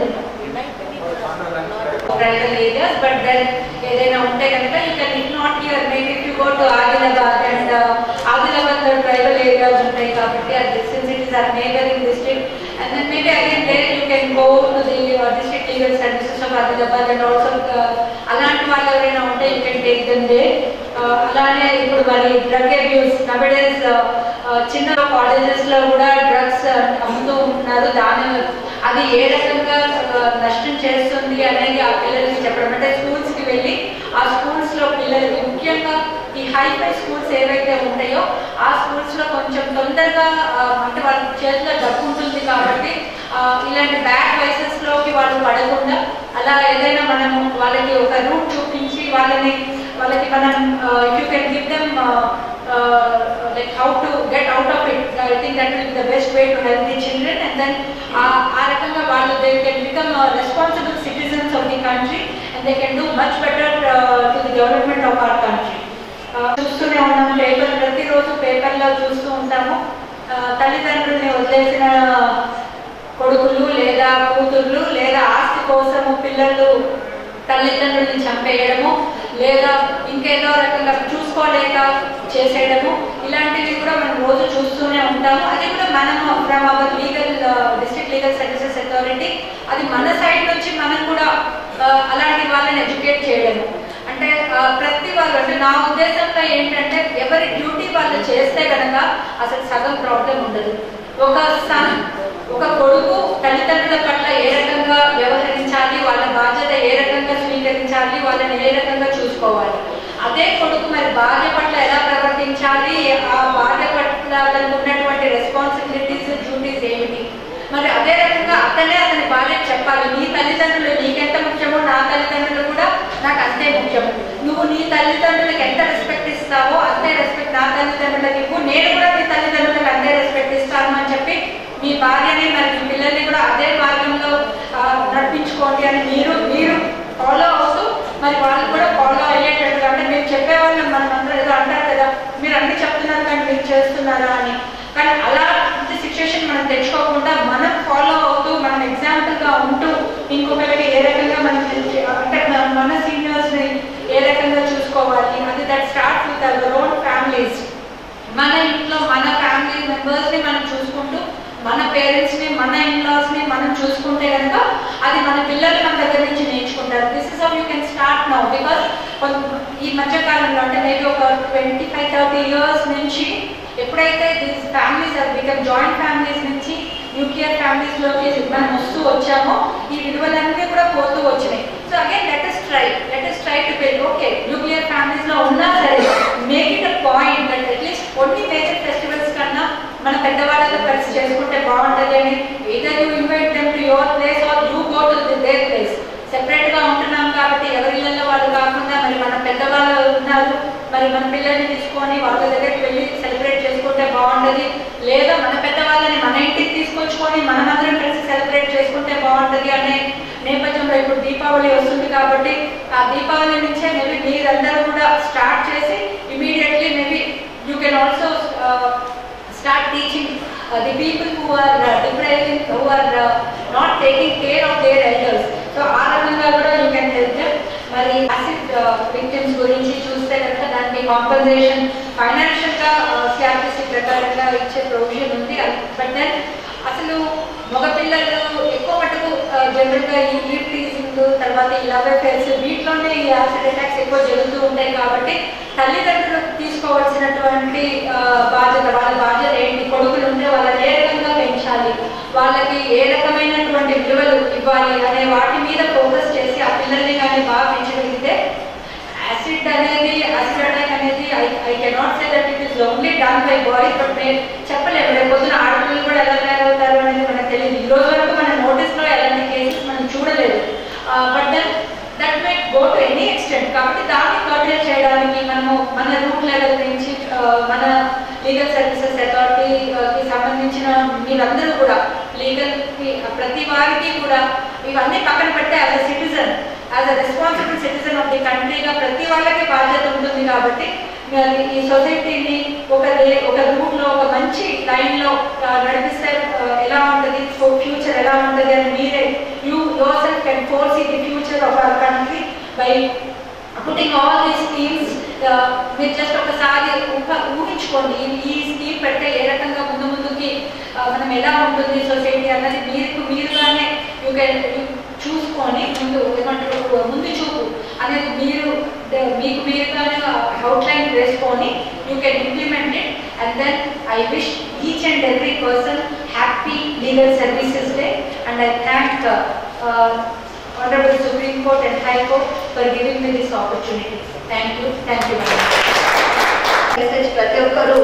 ట్రైబల్ ఏరియాస్ బట్ దెన్ ఏదైనా ఉంటే కనుక you can it not here maybe if you go to Adilabad and Adilabad లో ట్రైబల్ ఏరియాస్ ఉంటాయి కాబట్టి అది since it is our neighbouring district and then maybe again there you can go to the district legal services of Adilabad and also అలాంటి వాళ్ళు ఎవరైనా ఉంటే you can take them they అలానే ఇప్పుడు మరి డ్రగ్ అబ్యూస్ నవడేస్ చిన్న కాలేజెస్ లో కూడా డ్రగ్స్ అమ్ముతూ ఉంటున్నారు దాని అది ఏ రకంగా ఆ, నష్టం చేస్తుంది అనేది ఆ పిల్లలకి చెప్పడం అంటే స్కూల్స్ కి వెళ్ళి ఆ స్కూల్స్ లో పిల్లలకి ముఖ్యంగా ఈ హైఫై స్కూల్స్ ఏవైతే ఉంటాయో ఆ స్కూల్స్ లో కొంచెం తొందరగా ఆ, అంటే వాళ్ళ చేతిలో డబ్బు ఉంటుంది కాబట్టి ఆ, ఇలాంటి బ్యాడ్ వైసెస్ లోకి వాళ్ళు పడకుండా అలా ఏదైనా మనము వాళ్ళకి ఒక రూట్ చూపించి వాళ్ళని వాళ్ళకి మనం you can give them like how to get out of it I think that will the best way to help the children and then ఆ రకంగా వాళ్ళు they can become responsible citizens of the country and they can do much better to the development of our country చూస్తూనే ఉన్నాం paper ప్రతిరోజు పేపర్లో చూస్తూ ఉంటాము ఆ, తల్లిదండ్రుల్ని వదిలేసిన కొడుకులు లేదా కూతుర్లు లేదా ఆస్తి కోసము పిల్లలు తల్లిదండ్రుల్ని చంపేయడము లేదా ఇంకేదో రకంగా చూసుకోలేక చేసేయడము ఇలాంటివి కూడా మనం రోజు చూస్తూనే ఉంటాము అది కూడా మనము from our legal district legal services authority అది మన సైడ్ నుంచి మనం కూడా ఆ, అలాంటి వాళ్ళని ఎడ్యుకేట్ చేయడము అంటే ఆ, ప్రతి వాళ్ళు అంటే నా ఉద్దేశంలో ఏంటంటే ఎవరి డ్యూటీ వాళ్ళు చేస్తే కనుక అసలు సగం ప్రాబ్లం ఉండదు ఒక సన్ ఒక కొడుకు తల్లిదండ్రుల పట్ల ఏ రకంగా వ్యవహరించాలి వాళ్ళ బాధ్యత ఏ రకంగా స్వీకరించాలి వాళ్ళని ఏ రకంగా చూసుకోవాలి అదే కొడుకు మరి భార్య పట్ల ఎలా ప్రవర్తించాలి ఆ భార్య పట్ల తనకు ఉన్నటువంటి రెస్పాన్సిబిలిటీస్ డ్యూటీస్ ఏమిటి మరి అదే రకంగా అతనే అతని భార్యకు చెప్పాలి నీ తల్లిదండ్రులు నీకెంత ముఖ్యమో నా తల్లిదండ్రులు కూడా నాకు అంతే ముఖ్యము నువ్వు నీ తల్లిదండ్రులకు ఎంత రెస్పెక్ట్ ఇస్తావో అంతే రెస్పెక్ట్ నా తల్లిదండ్రులకు ఇవ్వు నేను కూడా నీ తల్లిదండ్రులకు అంతే రెస్పెక్ట్ ఇస్తాను అని చెప్పి మీ భార్యని మరి మీ పిల్లల్ని కూడా అదే మార్గంలో ఆ, నడిపించుకోండి అని మీరు మీరు ఫాలో అవుతూ మరి వాళ్ళు కూడా ఫాలో అయ్యేటట్టుగా అంటే మీరు చెప్పేవాళ్ళం మనం అందరూ ఏదో అంటారు కదా మీరు అన్ని చెప్తున్నారు కానీ మీరు చేస్తున్నారా అని కానీ అలాంటి సిచ్యుయేషన్ మనం తెచ్చుకోకుండా మనం ఫాలో అవుతూ మనం ఎగ్జామ్ ఎగ్జాంపుల్గా ఉంటూ ఇంకొకరికి ఏ రకంగా మనం తెచ్చి- అంటే మన- మన సీనియర్స్ని ఏ రకంగా చూసుకోవాలి అది that start with our own families మన ఇంట్లో మన ఫ్యామిలీ మెంబర్స్ని మనం చూసుకుంటూ మన పేరెంట్స్ని మన ఇన్లాస్ని మనం చూసుకుంటే కనుక అది మన పిల్లలు మన దగ్గర నుంచి నేర్చుకుంటారు this is how you can start now because ఈ మధ్య కాలంలో అంటే మేబీ ఒక ట్వంటీ ఫైవ్ థర్టీ ఇయర్స్ నుంచి ఎప్పుడైతే these families become joint families నుంచి న్యూక్లియర్ ఫ్యామిలీస్లోకి మనం వస్తూ వచ్చామో ఈ విలువలన్నీ కూడా పోతూ వచ్చినాయి so again let us try let us try to build okay nuclear ఫ్యామిలీస్లో ఉన్నా సరే make it a point that at least కొన్ని మేజర్ ఫెస్టివల్స్ కన్నా మన పెద్దవాళ్ళతో కలిసి చేసుకుంటే బాగుంటుంది అని either you invite them to your place or you go to the- their place separate గా ఉంటున్నాం కాబట్టి ఎవరి ఇళ్ళల్లో వాళ్ళు కాకుండా మరి మన పెద్దవాళ్ళు ఉన్నారు మరి మన పిల్లల్ని తీసుకొని వాళ్ళ దగ్గరికి వెళ్ళి సెలబ్రేట్ చేసుకుంటే బాగుంటది లేదా మన పెద్దవాళ్ళని మన ఇంటికి తీసుకొచ్చుకొని మనమందరం కలిసి సెలబ్రేట్ చేసుకుంటే బాగుంటది అనే నేపథ్యంలో ఇప్పుడు దీపావళి వస్తుంది కాబట్టి ఆ దీపావళి నుంచే మేబీ మీరందరూ కూడా స్టార్ట్ చేసి immediately maybe you can also start teaching uh, the people who are uh, depriving, who are uh, not taking care of their elders. So ఆ రకంగా కూడా యూ కెన్ హెల్ప్ దెమ్ మరి యాసిడ్ విక్టిమ్స్ గురించి చూస్తే కనుక దానికి compensation financial గా CRTC ప్రకారంగా ఇచ్చే ప్రొవిజన్ ఉంది బట్ దెన్ అసలు మగపిల్లలు ఎక్కువ మటుకు జనరల్ గా ఈ ఈడ్ టీజింగ్ తర్వాత ఈ లవ్ అఫేర్స్ వీటిలోనే ఈ యాసిడ్ అటాక్స్ ఎక్కువ జరుగుతూ ఉంటాయి కాబట్టి తల్లిదండ్రులు తీసుకోవాల్సినటువంటి ఆ, బాధ్యత వాళ్ళ బాధ్యత ఏంటి కొడుకులు ఉంటే వాళ్ళని ఏ రకంగా పెంచాలి వాళ్ళకి ఏ రకమైనటువంటి విలువలు ఇవ్వాలి అనే వాటి మీద ఫోకస్ చేసి ఆ పిల్లల్ని కానీ బాగా పెంచగలిగితే యాసిడ్ అనేది యాసిడ్ అటాక్ అనేది I I cannot say that it is only done by boys but నేను చెప్పలేము రేపు పొద్దున ఆడపిల్లలు కూడా ఎలా తయారవుతారు అనేది మనకు తెలియదు ఈ రోజు వరకు మన నోటీస్లో ఎలాంటి కేసెస్ మనం చూడలేదు but then that may go to any extent కాబట్టి దాన్ని కర్టెల్ చేయడానికి మనము మన రూట్ లెవెల్ నుంచి ఆ, మన లీగల్ సర్వీసెస్ అథారిటీకి సంబంధించిన మీరందరూ కూడా లీగల్ ప్రతి వారికి కూడా ఇవన్నీ పక్కన పెట్టే as a citizen as a responsible citizen of the కంట్రీగా ప్రతి వాళ్ళకి బాధ్యత ఉంటుంది కాబట్టి మరి ఈ సొసైటీని ఒక రే- ఒక రూట్ లో ఒక మంచి లైన్ లో ఆ, నడిపిస్తే ఆ, ఎలా ఉంటుంది ఫ్యూచర్ ఎలా ఉంటుంది అని మీరే you yourself can force the future of our country by putting all these schemes మీరు జస్ట్ ఒకసారి ఊహ- ఊహించుకోండి ఈ- ఈ స్కీమ్ పెడితే ఏ రకంగా ముందు ముందుకి ఆ, మనం ఎలా ఉంటుంది సొసైటీ అన్నది మీరు మీరుగానే యూ కెన్ చూసుకొని ముందు ఏమంటారు ముందు చూపు అనేది మీరు ద- మీకు మీరుగానే అవుట్లైన్ వేసుకొని you can implement it and then I wish each and every person happy legal services day and I thank Honorable Supreme Court and High Court for giving me this opportunity. Thank you, thank you very much. Message ప్రతి ఒక్కరూ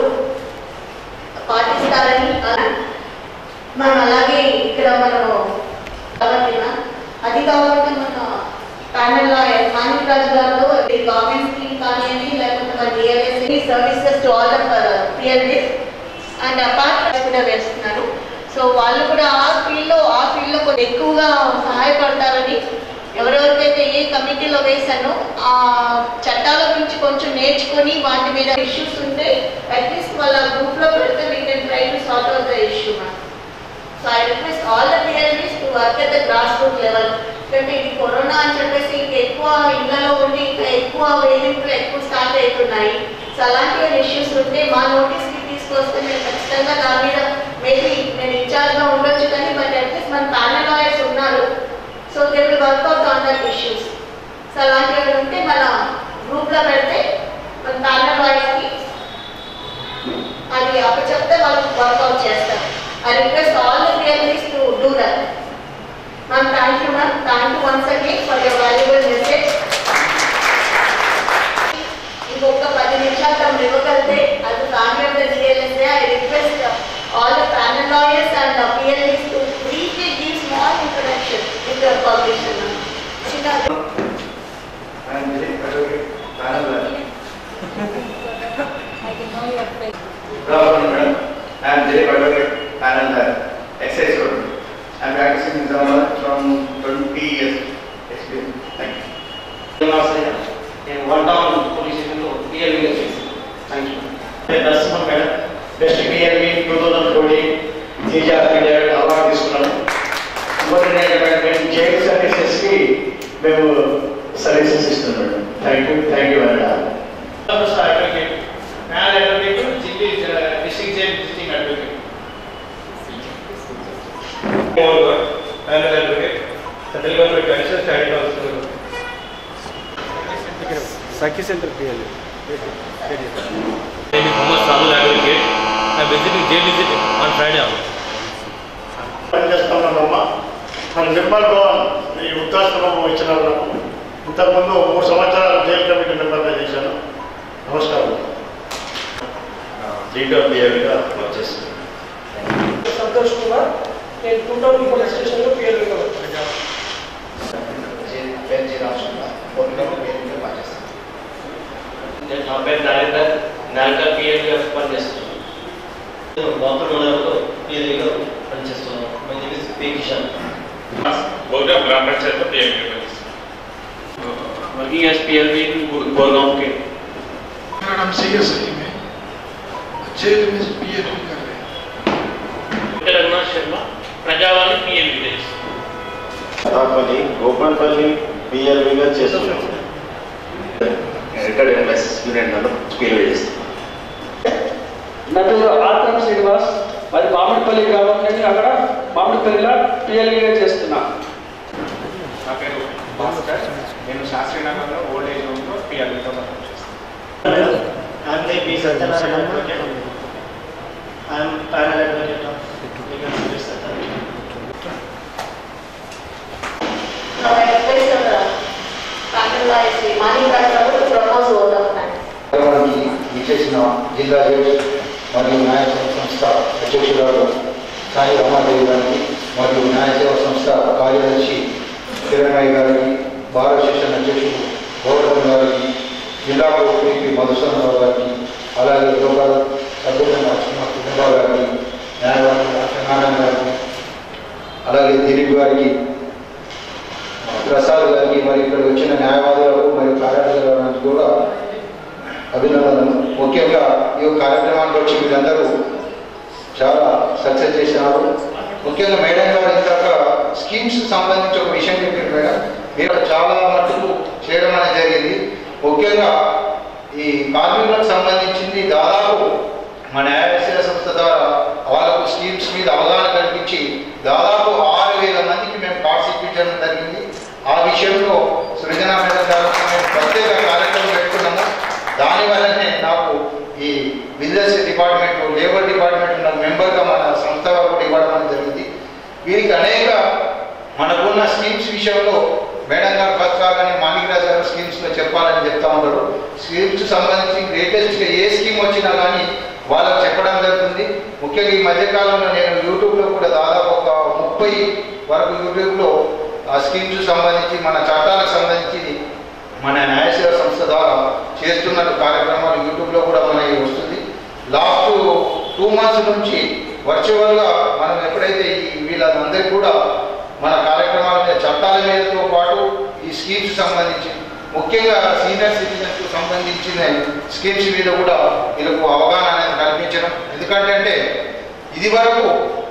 పాటిస్తారని అలా- మనం అలాగే ఇక్కడ మనం కాబట్టి అది కాకుండా మన ప్యానల్ మాణిక్ రాజు గారు గవర్నమెంట్ స్కీమ్ కానివ్వండి లేకపోతే మన DLS services to all PLVs and apart కూడా వేస్తున్నారు సో వాళ్ళు కూడా ఆ ఫీల్డ్లో ఆ ఫీల్డ్లో కొంచెం ఎక్కువగా సహాయపడతారని ఎవరెవరికైతే ఏ కమిటీలో వేశానో ఆ చట్టాల గురించి కొంచెం నేర్చుకొని వాటి మీద ఇష్యూస్ ఉంటే అట్లీస్ట్ వాళ్ళ గ్రూప్లో పెడితే we can try to solve out the issue ma'am so I request all the PLVs to work at the grass root level ఎందుకంటే ఇది కరోనా అని చెప్పేసి ఇంకా ఎక్కువ ఇళ్లలో ఉండి ఇంకా ఎక్కువ వేధింపులు ఎక్కువ స్టార్ట్ అవుతున్నాయి సో అలాంటి ఇష్యూస్ ఉంటే మా నోటీస్కి తీసుకొస్తే మేము ఖచ్చితంగా దాని మీద మేబీ నేను ఇన్ఛార్జ్గా ఉండొచ్చు కానీ బట్ అట్లీస్ట్ మన ప్యానల్ లాయర్స్ ఉన్నారు so they will work out on that issues so అలాంటివి ఉంటే మన గ్రూప్లో పెడితే మన ప్యానల్ లాయర్స్కి అది అప్పచెప్తే వాళ్ళు వర్కౌట్ చేస్తారు I request all the PLVs to do that ma'am thank you ma'am thank you once again for your valuable message ఇంకొక పది నిమిషాలు తమ ఇవ్వగలితే అది family of the DLSA I request all the panel lawyers and PLVs to briefly give small introduction with your publication చిన్న And the advocate panel. I can know your face. Good afternoon, madam. I am Dilip Advocate, panel lawyer, excise code. I am practicing in Zamora from 20 years experience. Thank you. శ్రీనివాసయ్య నేను one town police స్టేషన్లో పిఎల్బీగా చేశాను thank you Narasimha madam best PLV two thousand twenty CGR award తీసుకున్నాను ఇంకోటి నేను services ఇస్తున్నాడు thank you thank you అండి advocate మ్యాల్ అడ్వకేట్ జిల్లి డిస్ట్రిక్ట్ జైల్ విజిటింగ్ అడ్వకేట్ మ్యానువల్ advocate central government commission standing counsel Sakhi centre PL నేను Mohammed Sadul advocate I visiting jail visit on Friday పనిచేస్తున్నానమ్మా మన నిర్మల్ భవన్ ఈ వృద్ధాశ్రమం ఇచ్చిన నాకు ఇంతకుముందు మూడు సంవత్సరాలు జైలు కమిటీ మెంబర్గా చేశాను నమస్కారం జీడబ్ల్యూగా వర్క్ చేస్తున్నాను సంతోష్ కుమార్ నేను టూ టౌన్ పోలీస్ స్టేషన్లో పిఎల్గా నా పేరు నరేందర్ నాలుగు పిఎల్గా పనిచేస్తున్నాను బాపర్ మండలంలో పిఎల్గా పనిచేస్తున్నాను my name is P Kishan programme గ్రామ పంచాయతీలో పిఎంకే working as PLV in Goregaon के मेरा नाम सैयद सलीम है जेल में पीएचडी कर रहे हैं रघुनाथ शर्मा प्रजावाणी पीएलबी देश రాపల్లి గోపాల్పల్లి పిఎల్విగా చేస్తున్నాం retired MS unit number PLV చేస్తున్నాం నా పేరు ఆర్తం శ్రీనివాస్ మరి మామిడిపల్లి గ్రామం నుండి అక్కడ మామిడిపల్లిలో పిఎల్ఈగా చేస్తున్నా నా పేరు భాస్కర్ నేను శాస్త్రీనగర్లో ఓల్డ్ ఏజ్ హోమ్లో పిఎల్తో పనిచేస్తాను I'm the P. Satyanarayana advocate. I am panel advocate of legal service authority. Now I request our panel lawyer Sri Manik Rajbabu to propose vote of thanks. కార్యక్రమానికి ఇచ్చేసిన జిల్లా జడ్జి మరియు న్యాయ సేవ సంస్థ అధ్యక్షురాలు సాయి రమాదేవి గారికి మరియు న్యాయ సేవ సంస్థ కార్యదర్శి కిరణ్మయ్య గారికి భారత శిక్షణ అధ్యక్షుడు గౌరవం గారికి జిల్లా కోర్టు మధుసూదనరావు గారికి అలాగే లోకాల సభ్యులైన లక్ష్మణ కుటుంబాల గారికి న్యాయవాది లక్ష్మీనారాయణ గారికి అలాగే దిలీప్ గారికి ప్రసాద్ గారికి మరి ఇక్కడ వచ్చిన న్యాయవాదులకు మరియు కార్యాలయాలకు కూడా అభినందనలు ముఖ్యంగా ఈ కార్యక్రమానికి వచ్చి మీరందరూ చాలా సక్సెస్ చేసినారు ముఖ్యంగా మేడం గారు ఇందాక స్కీమ్స్ సంబంధించి ఒక విషయం చెప్పారు మేడం మీరు చాలా మట్టుకు చేయడం అనేది జరిగింది ముఖ్యంగా ఈ కార్మికులకు సంబంధించింది దాదాపు మన న్యాయసేవ సంస్థ ద్వారా వాళ్ళకు స్కీమ్స్ మీద అవగాహన కల్పించి దాదాపు ఆరు వేల మందికి మేము కార్డ్స్ ఇప్పించడం జరిగింది ఆ విషయంలో సృజన మేడం గారు మేము ప్రత్యేక కార్యక్రమం పెట్టుకున్నాము దానివల్లనే నాకు ఈ బిజినెస్ డిపార్ట్మెంట్ లేబర్ డిపార్ట్మెంట్ నాకు మెంబర్గా మన సంస్థ కూడా ఇవ్వడం అనేది జరిగింది వీరికి అనేక మనకున్న స్కీమ్స్ విషయంలో మేడం గారు ఫస్ట్ కాగానే మాణిక్రాజ్ గారు స్కీమ్స్లో చెప్పాలని చెప్తా ఉంటారు స్కీమ్స్ సంబంధించి లేటెస్ట్గా ఏ స్కీమ్ వచ్చినా కానీ వాళ్ళకి చెప్పడం జరుగుతుంది ముఖ్యంగా ఈ మధ్యకాలంలో నేను యూట్యూబ్లో కూడా దాదాపు ఒక ముప్పై వరకు యూట్యూబ్లో ఆ స్కీమ్స్ సంబంధించి మన చట్టాలకు సంబంధించి మన న్యాయసేవ సంస్థ ద్వారా చేస్తున్న కార్యక్రమాలు యూట్యూబ్లో కూడా మనకి వస్తుంది లాస్ట్ టూ మంత్స్ నుంచి వర్చువల్గా మనం ఎప్పుడైతే ఈ వీళ్ళందరికీ కూడా మన కార్యక్రమాల మీద చట్టాల మీదతో పాటు ఈ స్కీమ్స్ సంబంధించి ముఖ్యంగా సీనియర్ సిటిజన్స్కు సంబంధించిన స్కీమ్స్ మీద కూడా వీళ్ళకు అవగాహన అనేది కల్పించడం ఎందుకంటే అంటే ఇది వరకు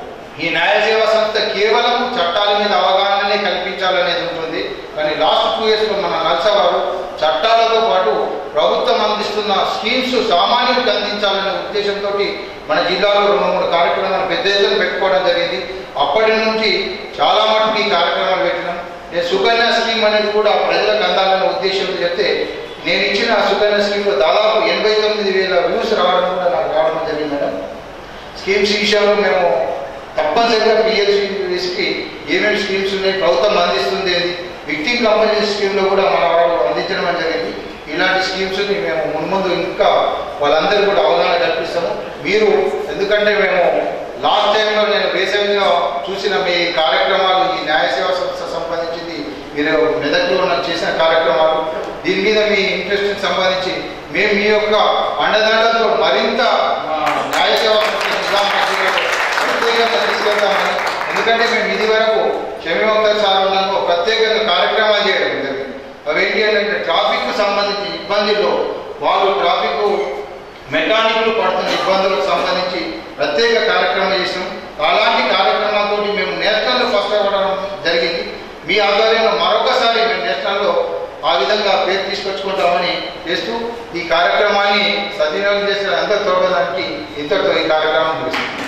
ఈ న్యాయ సేవా సంస్థ కేవలం చట్టాల మీద అవగాహననే కల్పించాలనేది ఉంటుంది కానీ లాస్ట్ టూ ఇయర్స్లో మన నల్సవారు చట్టాలతో పాటు ప్రభుత్వం అందిస్తున్న స్కీమ్స్ సామాన్యులకు అందించాలనే ఉద్దేశంతో మన జిల్లాలో రెండు మూడు కార్యక్రమాలు పెద్ద ఎత్తున పెట్టుకోవడం జరిగింది అప్పటి నుంచి చాలా మటుకు ఈ కార్యక్రమాలు పెట్టినాం నేను సుకన్య స్కీమ్ అనేది కూడా ప్రజలకు అందాలనే ఉద్దేశంతో చెప్తే నేను ఇచ్చిన సుకన్య స్కీమ్లో దాదాపు ఎనభై తొమ్మిది వేల వ్యూస్ రావడం కూడా నాకు రావడం జరిగింది మేడం స్కీమ్స్ విషయంలో మేము తప్పనిసరిగా పిఎస్సికి ఏమేమి స్కీమ్స్ ఉన్నాయి ప్రభుత్వం అందిస్తుంది ఏది విక్టింగ్ కంపెనీ స్కీమ్లో కూడా మన వాళ్ళు అందించడం అనేది జరిగింది ఇలాంటి స్కీమ్స్ని మేము మున్ముందు ఇంకా వాళ్ళందరూ కూడా అవగాహన కల్పిస్తాము మీరు ఎందుకంటే మేము లాస్ట్ టైంలో నేను వేసవిగా చూసిన మీ కార్యక్రమాలు ఈ న్యాయ సేవా సంస్థ సంబంధించింది మీరు మెదక్లో నాకు చేసిన కార్యక్రమాలు దీని మీద మీ ఇంట్రెస్ట్ సంబంధించి మేము మీ యొక్క అండదండతో మరింత మా న్యాయ సేవా సంస్థ నిజాం మధ్యలో ప్రత్యేకంగా తీసుకెళ్తామని ఎందుకంటే మేము ఇది వరకు షమీవంకర్ సార్ ఉన్నాము ప్రత్యేకంగా కార్యక్రమాలు చేయడం జరిగింది అవి ఏంటి అంటే ట్రాఫిక్ సంబంధించి ఇబ్బందుల్లో వాళ్ళు ట్రాఫిక్ మెకానిక్లు పడుతున్న ఇబ్బందులకు సంబంధించి ప్రత్యేక కార్యక్రమం చేసాం అలాంటి కార్యక్రమాలతో మేము నేషనల్లో ఫస్ట్ అవ్వడం జరిగింది మీ ఆధ్వర్యంలో మరొకసారి మేము నేషనల్లో ఆ విధంగా పేరు తీసుకొచ్చుకుంటామని చేస్తూ ఈ కార్యక్రమాన్ని సద్వినియోగం చేసిన అందరి తోడడానికి ఇంతటితో ఈ కార్యక్రమం ముగిస్తుంది